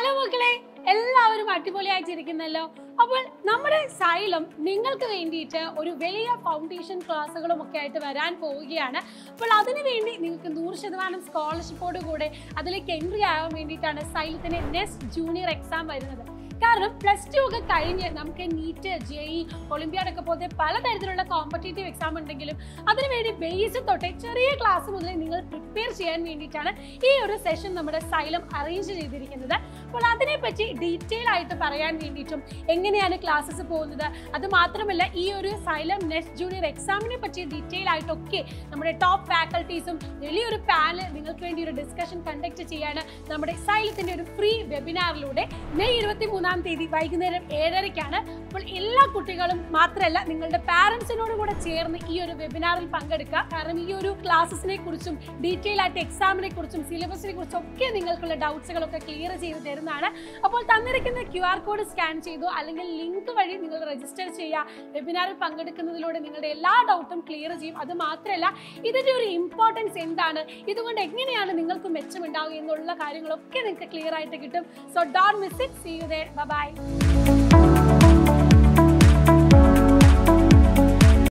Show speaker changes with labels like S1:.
S1: hello മക്കളെ എല്ലാവരും അടിപൊളിയായിട്ടിരിക്കുന്നല്ലോ അപ്പോൾ നമ്മുടെ സൈലം നിങ്ങൾക്ക് വേണ്ടിയിട്ട് ഒരു വലിയ ഫൗണ്ടേഷൻ ക്ലാസ്സുകളും ഒക്കെ ആയിട്ട് വരാൻ പോവുകയാണ് അപ്പോൾ അതിനു വേണ്ടി നിങ്ങൾക്ക് നൂറ് ശതമാനം സ്കോളർഷിപ്പോട് കൂടെ അതിലേക്ക് എൻട്രി ആവാൻ വേണ്ടിയിട്ടാണ് സൈലത്തിന് നെക്സ്റ്റ് ജൂനിയർ എക്സാം വരുന്നത് കാരണം പ്ലസ് ടു ഒക്കെ കഴിഞ്ഞ് നമുക്ക് നീറ്റ് ജെ ഇ ഒളിമ്പ്യാഡ് ഒക്കെ പോലത്തെ പലതരത്തിലുള്ള കോമ്പറ്റേറ്റീവ് എക്സാം ഉണ്ടെങ്കിലും അതിനുവേണ്ടി ബേസ് തൊട്ടേ ചെറിയ ക്ലാസ് മുതൽ നിങ്ങൾ പ്രിപ്പയർ ചെയ്യാൻ വേണ്ടിയിട്ടാണ് ഈ ഒരു സെഷൻ നമ്മുടെ സൈലം അറേഞ്ച് ചെയ്തിരിക്കുന്നത് അപ്പോൾ അതിനെപ്പറ്റി ഡീറ്റെയിൽ ആയിട്ട് പറയാൻ വേണ്ടിയിട്ടും എങ്ങനെയാണ് ക്ലാസ്സസ് പോകുന്നത് അത് മാത്രമല്ല ഈ ഒരു സൈലം നെക്സ്റ്റ് ജൂനിയർ എക്സാമിനെ പറ്റി ഡീറ്റെയിൽ ആയിട്ടൊക്കെ നമ്മുടെ ടോപ്പ് ഫാക്കൽറ്റീസും വലിയൊരു പാനൽ നിങ്ങൾക്ക് വേണ്ടി ഒരു ഡിസ്കഷൻ കണ്ടക്ട് ചെയ്യാണ് നമ്മുടെ സൈലത്തിന്റെ ഒരു ഫ്രീ വെബിനാറിലൂടെ മെയ് ഇരുപത്തി മൂന്നാം തീയതി വൈകുന്നേരം ഏഴരയ്ക്കാണ് അപ്പോൾ എല്ലാ കുട്ടികളും മാത്രമല്ല നിങ്ങളുടെ പാരന്റ്സിനോട് കൂടെ ചേർന്ന് ഈ ഒരു വെബിനാറിൽ പങ്കെടുക്കുക കാരണം ഈ ഒരു ക്ലാസ്സസിനെ കുറിച്ചും ഡീറ്റെയിൽ ആയിട്ട് എക്സാമിനെ കുറിച്ചും സിലബസിനെ കുറിച്ചും ഒക്കെ നിങ്ങൾക്കുള്ള ഡൗട്ട്സുകളൊക്കെ ക്ലിയർ ചെയ്ത് തരുന്നതാണ് അപ്പോൾ തന്നിരിക്കുന്ന ക്യു ആർ കോഡ് സ്കാൻ ചെയ്തു അല്ലെങ്കിൽ ലിങ്ക് വഴി നിങ്ങൾ രജിസ്റ്റർ ചെയ്യുക വെബിനാറിൽ പങ്കെടുക്കുന്നതിലൂടെ നിങ്ങളുടെ എല്ലാ ഡൗട്ടും ക്ലിയർ ചെയ്യും അത് മാത്രമല്ല ഇതിന്റെ ഒരു ഇമ്പോർട്ടൻസ് എന്താണ് ഇതുകൊണ്ട് എങ്ങനെയാണ് നിങ്ങൾക്ക് മെച്ചമുണ്ടാവുക എന്നുള്ള കാര്യങ്ങളൊക്കെ നിങ്ങൾക്ക് ക്ലിയർ ആയിട്ട് കിട്ടും so don't miss it see you ദേ ബൈ